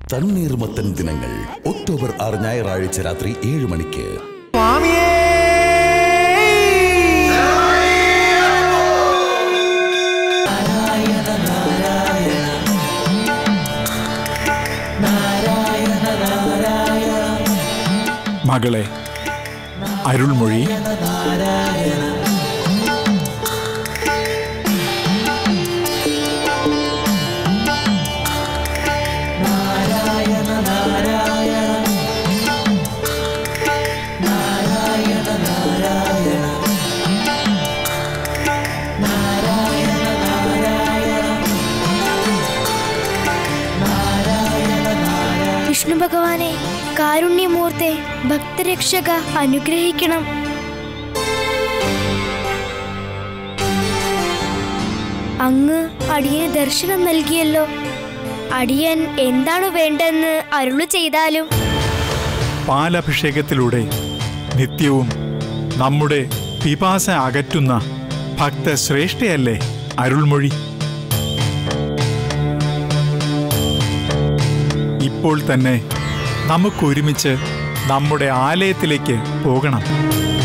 തണ്ണീർമത്തൻ ദിനങ്ങൾ ഒക്ടോബർ ആറ് ഞായറാഴ്ച രാത്രി ഏഴ് മണിക്ക് മകളെ അരുൾമൊഴി വിഷ്ണു ഭഗവാനെ കാരുണ്യമൂർത്തെ ഭക്തരക്ഷക അനുഗ്രഹിക്കണം അങ്ങ് അടിയന് ദർശനം നൽകിയല്ലോ അടിയൻ എന്താണ് വേണ്ടെന്ന് അരുളു ചെയ്താലും പാലഭിഷേകത്തിലൂടെ നിത്യവും നമ്മുടെ പിപാസ അകറ്റുന്ന ഭക്തശ്രേഷ്ഠയല്ലേ അരുൾമൊഴി ഇപ്പോൾ തന്നെ നമുക്കൊരുമിച്ച് നമ്മുടെ ആലയത്തിലേക്ക് പോകണം